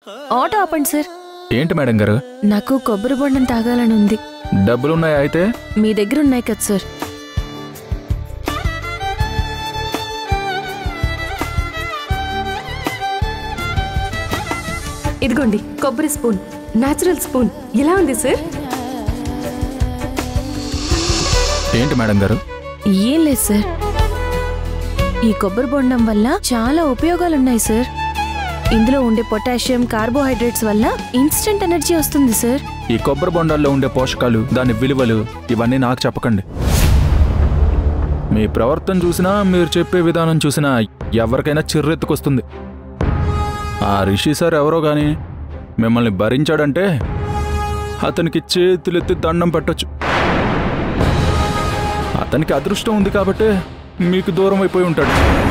auto ఆపండి sir ఏంటి madam గారు నాకు కొబ్బరి బొండం తాగాలని ఉంది డబ్బులున్నాయా అయితే మీ దగ్గర ఉన్నాయి కదా సార్ ఇదిగోండి కొబ్బరి స్పూన్ న్యాచురల్ స్పూన్ ఎలా ఉంది సార్ ఏంటి మేడం గారు ఏం లేదు సార్ ఈ కొబ్బరి బొండం వల్ల చాలా ఉపయోగాలున్నాయి సార్ ఇందులో ఉండే పొటాషియం కార్బోహైడ్రేట్స్ వల్ల ఇన్స్టెంట్ ఎనర్జీ వస్తుంది సార్ ఈ కొబ్బరి బొండాల్లో ఉండే పోషకాలు దాని విలువలు ఇవన్నీ నాకు చెప్పకండి మీ ప్రవర్తన చూసినా మీరు చెప్పే విధానం చూసినా ఎవరికైనా చిర్రెత్తుకొస్తుంది ఆ రిషి సార్ ఎవరో గాని మిమ్మల్ని భరించాడంటే అతనికి చేతులెత్తి దండం పెట్టొచ్చు అతనికి అదృష్టం ఉంది కాబట్టే మీకు దూరం అయిపోయి ఉంటాడు